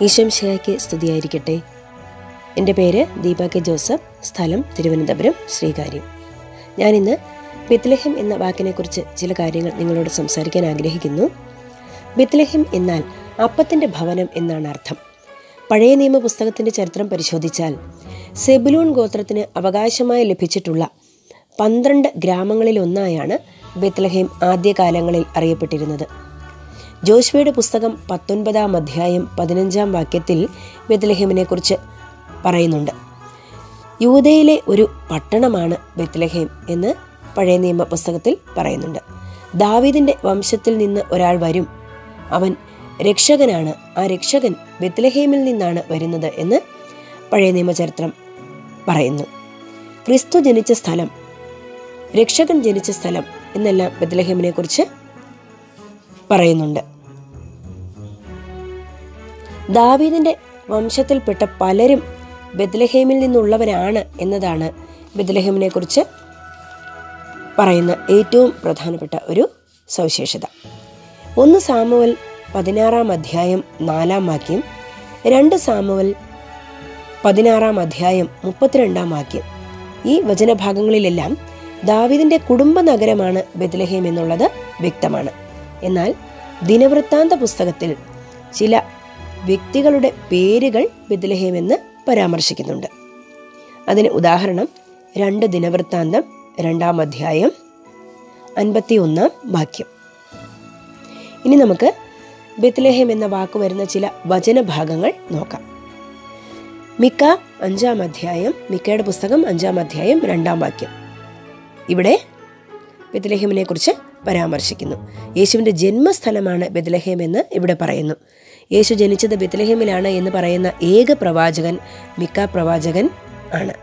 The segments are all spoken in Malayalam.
ഈശംശയായ്ക്ക് സ്തുതിയായിരിക്കട്ടെ എൻ്റെ പേര് ദീപ കെ ജോസഫ് സ്ഥലം തിരുവനന്തപുരം ശ്രീകാര്യം ഞാനിന്ന് ബെത്ലഹം എന്ന വാക്കിനെക്കുറിച്ച് ചില കാര്യങ്ങൾ നിങ്ങളോട് സംസാരിക്കാൻ ആഗ്രഹിക്കുന്നു ബെത്ലഹം എന്നാൽ അപ്പത്തിൻ്റെ ഭവനം എന്നാണ് അർത്ഥം പഴയ നിയമ പുസ്തകത്തിൻ്റെ ചരിത്രം പരിശോധിച്ചാൽ സെബുലൂൺ ഗോത്രത്തിന് അവകാശമായി ലഭിച്ചിട്ടുള്ള പന്ത്രണ്ട് ഗ്രാമങ്ങളിലൊന്നായാണ് ബെത്ലഹേം ആദ്യകാലങ്ങളിൽ അറിയപ്പെട്ടിരുന്നത് ജോഷ്വയുടെ പുസ്തകം പത്തൊൻപതാം അധ്യായം പതിനഞ്ചാം വാക്യത്തിൽ ബെത്ലഹേമിനെ കുറിച്ച് പറയുന്നുണ്ട് യൂതയിലെ ഒരു പട്ടണമാണ് ബെത്ലഹേം എന്ന് പഴയ നിയമ പുസ്തകത്തിൽ പറയുന്നുണ്ട് ദാവീദിന്റെ വംശത്തിൽ നിന്ന് ഒരാൾ വരും അവൻ രക്ഷകനാണ് ആ രക്ഷകൻ ബെത്ലഹേമിൽ നിന്നാണ് വരുന്നത് എന്ന് പഴയ നിയമചരിത്രം പറയുന്നു ക്രിസ്തു ജനിച്ച സ്ഥലം രക്ഷകൻ ജനിച്ച സ്ഥലം എന്നെല്ലാം ബെത്ലഹേമിനെ കുറിച്ച് പറയുന്നുണ്ട് ദാവീദിന്റെ വംശത്തിൽപ്പെട്ട പലരും ബെത്ലഹേമിൽ നിന്നുള്ളവരാണ് എന്നതാണ് ബെത്ലഹേമിനെ കുറിച്ച് പറയുന്ന ഏറ്റവും പ്രധാനപ്പെട്ട ഒരു സവിശേഷത ഒന്ന് സാമുവൽ പതിനാറാം അധ്യായം നാലാം വാക്യം രണ്ട് സാമുവൽ പതിനാറാം അധ്യായം മുപ്പത്തിരണ്ടാം വാക്യം ഈ വചനഭാഗങ്ങളിലെല്ലാം ദാവിദിന്റെ കുടുംബ നഗരമാണ് ബെത്ലഹേം എന്നുള്ളത് വ്യക്തമാണ് എന്നാൽ ദിനവൃത്താന്ത പുസ്തകത്തിൽ ചില വ്യക്തികളുടെ പേരുകൾ ബെത്ലഹേം എന്ന് പരാമർശിക്കുന്നുണ്ട് അതിന് ഉദാഹരണം രണ്ട് ദിനവൃത്താന്തം രണ്ടാം അധ്യായം അൻപത്തി ഒന്നാം വാക്യം ഇനി നമുക്ക് ബെത്ലഹേം എന്ന വാക്ക് വരുന്ന ചില വചനഭാഗങ്ങൾ നോക്കാം മിക്ക അഞ്ചാം അധ്യായം മിക്കയുടെ പുസ്തകം അഞ്ചാം അധ്യായം രണ്ടാം വാക്യം ഇവിടെ ബെത്ലഹേമിനെ കുറിച്ച് പരാമർശിക്കുന്നു യേശുവിൻ്റെ ജന്മസ്ഥലമാണ് ബെത്ലഹേം എന്ന് ഇവിടെ പറയുന്നു യേശു ജനിച്ചത് ബെത്ലഹേമിലാണ് എന്ന് പറയുന്ന ഏക പ്രവാചകൻ മിക്ക പ്രവാചകൻ ആണ്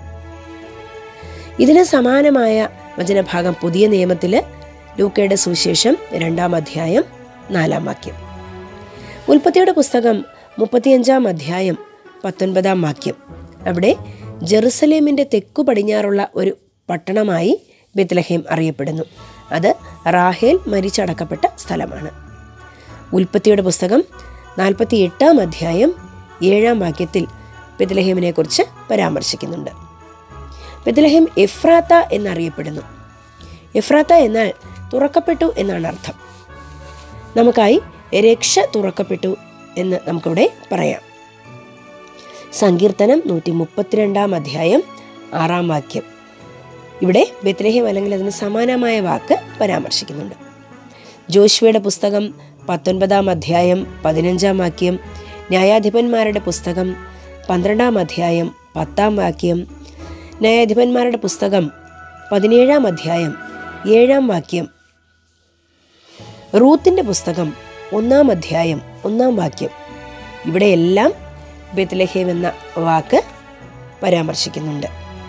ഇതിന് സമാനമായ വചനഭാഗം പുതിയ നിയമത്തിൽ ലൂക്കയുടെ സുവിശേഷം രണ്ടാം അധ്യായം നാലാം വാക്യം ഉൽപ്പത്തിയുടെ പുസ്തകം മുപ്പത്തിയഞ്ചാം അധ്യായം പത്തൊൻപതാം വാക്യം അവിടെ ജെറുസലേമിൻ്റെ തെക്കു പടിഞ്ഞാറുള്ള ഒരു പട്ടണമായി ബെത്ലഹേം അറിയപ്പെടുന്നു അത് റാഹേൽ മരിച്ചടക്കപ്പെട്ട സ്ഥലമാണ് ഉൽപ്പത്തിയുടെ പുസ്തകം നാൽപ്പത്തി എട്ടാം അധ്യായം ഏഴാം വാക്യത്തിൽ ബെത്ലഹേമിനെ കുറിച്ച് പരാമർശിക്കുന്നുണ്ട് ബെത്ലഹേം എഫ്രാത്ത എന്നറിയപ്പെടുന്നു എഫ്രാത്ത എന്നാൽ തുറക്കപ്പെട്ടു എന്നാണ് അർത്ഥം നമുക്കായി രക്ഷ തുറക്കപ്പെട്ടു എന്ന് നമുക്കിവിടെ പറയാം സങ്കീർത്തനം നൂറ്റി മുപ്പത്തിരണ്ടാം അധ്യായം ആറാം വാക്യം ഇവിടെ ബെത്ലഹേം അല്ലെങ്കിൽ അതിന് സമാനമായ വാക്ക് പരാമർശിക്കുന്നുണ്ട് ജോഷ്വയുടെ പുസ്തകം പത്തൊൻപതാം അധ്യായം പതിനഞ്ചാം വാക്യം ന്യായാധിപന്മാരുടെ പുസ്തകം പന്ത്രണ്ടാം അധ്യായം പത്താം വാക്യം ന്യായാധിപന്മാരുടെ പുസ്തകം പതിനേഴാം അധ്യായം ഏഴാം വാക്യം റൂത്തിൻ്റെ പുസ്തകം ഒന്നാം അധ്യായം ഒന്നാം വാക്യം ഇവിടെയെല്ലാം ബെത്ലഹേം എന്ന വാക്ക് പരാമർശിക്കുന്നുണ്ട്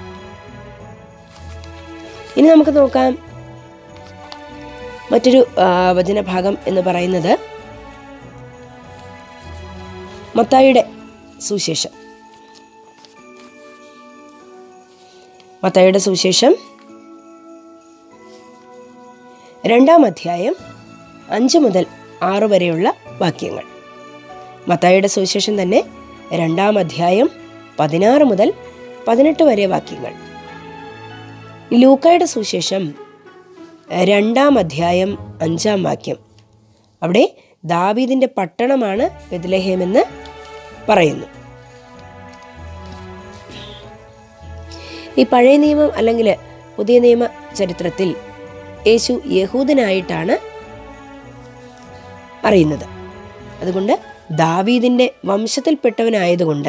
ഇനി നമുക്ക് നോക്കാം മറ്റൊരു ആ, വചനഭാഗം എന്ന് പറയുന്നത് മത്തായിയുടെ സുവിശേഷം മത്തായിയുടെ സുവിശേഷം രണ്ടാം അധ്യായം അഞ്ച് മുതൽ ആറ് വരെയുള്ള വാക്യങ്ങൾ മത്തായിയുടെ സുവിശേഷം തന്നെ രണ്ടാം അധ്യായം പതിനാറ് മുതൽ പതിനെട്ട് വരെ വാക്യങ്ങൾ ലൂക്കായുടെ സുവിശേഷം രണ്ടാം അധ്യായം അഞ്ചാം വാക്യം അവിടെ ദാവീദിന്റെ പട്ടണമാണ് ബെത്ലഹേം എന്ന് പറയുന്നു ഈ പഴയ നിയമം അല്ലെങ്കിൽ പുതിയ നിയമ ചരിത്രത്തിൽ യേശു യഹൂദനായിട്ടാണ് അറിയുന്നത് അതുകൊണ്ട് ദാവീദിന്റെ വംശത്തിൽപ്പെട്ടവനായതുകൊണ്ട്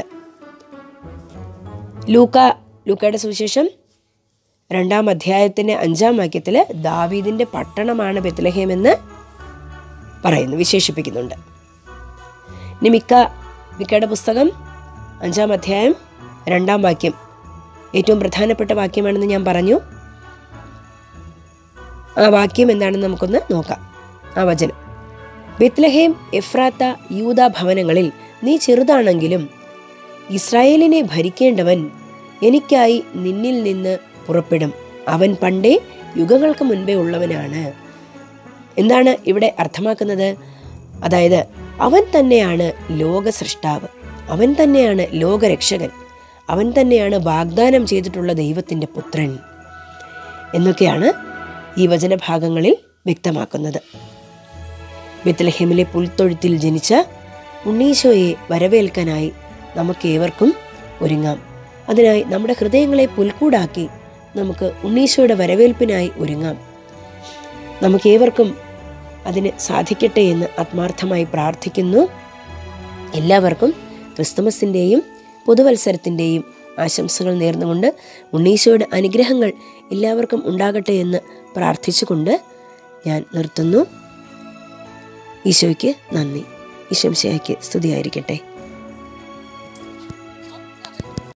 ലൂക്ക ലൂക്കയുടെ സുവിശേഷം രണ്ടാം അധ്യായത്തിന്റെ അഞ്ചാം വാക്യത്തിൽ ദാവീദിന്റെ പട്ടണമാണ് ബെത്ലഹേം എന്ന് പറയുന്നു വിശേഷിപ്പിക്കുന്നുണ്ട് ഇനി മിക്ക മിക്കയുടെ പുസ്തകം അഞ്ചാം അധ്യായം രണ്ടാം വാക്യം ഏറ്റവും പ്രധാനപ്പെട്ട വാക്യമാണെന്ന് ഞാൻ പറഞ്ഞു ആ വാക്യം എന്താണെന്ന് നമുക്കൊന്ന് നോക്കാം ആ വചനം ബെത്ലഹേം എഫ്രാത്ത യൂത ഭവനങ്ങളിൽ നീ ചെറുതാണെങ്കിലും ഇസ്രായേലിനെ ഭരിക്കേണ്ടവൻ എനിക്കായി നിന്നിൽ നിന്ന് പുറപ്പെടും അവൻ പണ്ടേ യുഗങ്ങൾക്ക് മുൻപേ ഉള്ളവനാണ് എന്താണ് ഇവിടെ അർത്ഥമാക്കുന്നത് അതായത് അവൻ തന്നെയാണ് ലോക സൃഷ്ടാവ് അവൻ തന്നെയാണ് ലോകരക്ഷകൻ അവൻ തന്നെയാണ് വാഗ്ദാനം ചെയ്തിട്ടുള്ള ദൈവത്തിൻ്റെ പുത്രൻ എന്നൊക്കെയാണ് ഈ വചനഭാഗങ്ങളിൽ വ്യക്തമാക്കുന്നത് ബെത്ലഹേമിലെ പുൽത്തൊഴുത്തിൽ ജനിച്ച ഉണ്ണീശോയെ വരവേൽക്കാനായി നമുക്കേവർക്കും ഒരുങ്ങാം അതിനായി നമ്മുടെ ഹൃദയങ്ങളെ പുൽക്കൂടാക്കി നമുക്ക് ഉണ്ണീശോയുടെ വരവേൽപ്പിനായി ഒരുങ്ങാം നമുക്കേവർക്കും അതിന് സാധിക്കട്ടെ എന്ന് ആത്മാർത്ഥമായി പ്രാർത്ഥിക്കുന്നു എല്ലാവർക്കും ക്രിസ്തുമസിൻ്റെയും പുതുവത്സരത്തിൻ്റെയും ആശംസകൾ നേർന്നുകൊണ്ട് ഉണ്ണീശോയുടെ അനുഗ്രഹങ്ങൾ എല്ലാവർക്കും ഉണ്ടാകട്ടെ എന്ന് പ്രാർത്ഥിച്ചുകൊണ്ട് ഞാൻ നിർത്തുന്നു ഈശോയ്ക്ക് നന്ദി ഈശംശയ്ക്ക് സ്തുതിയായിരിക്കട്ടെ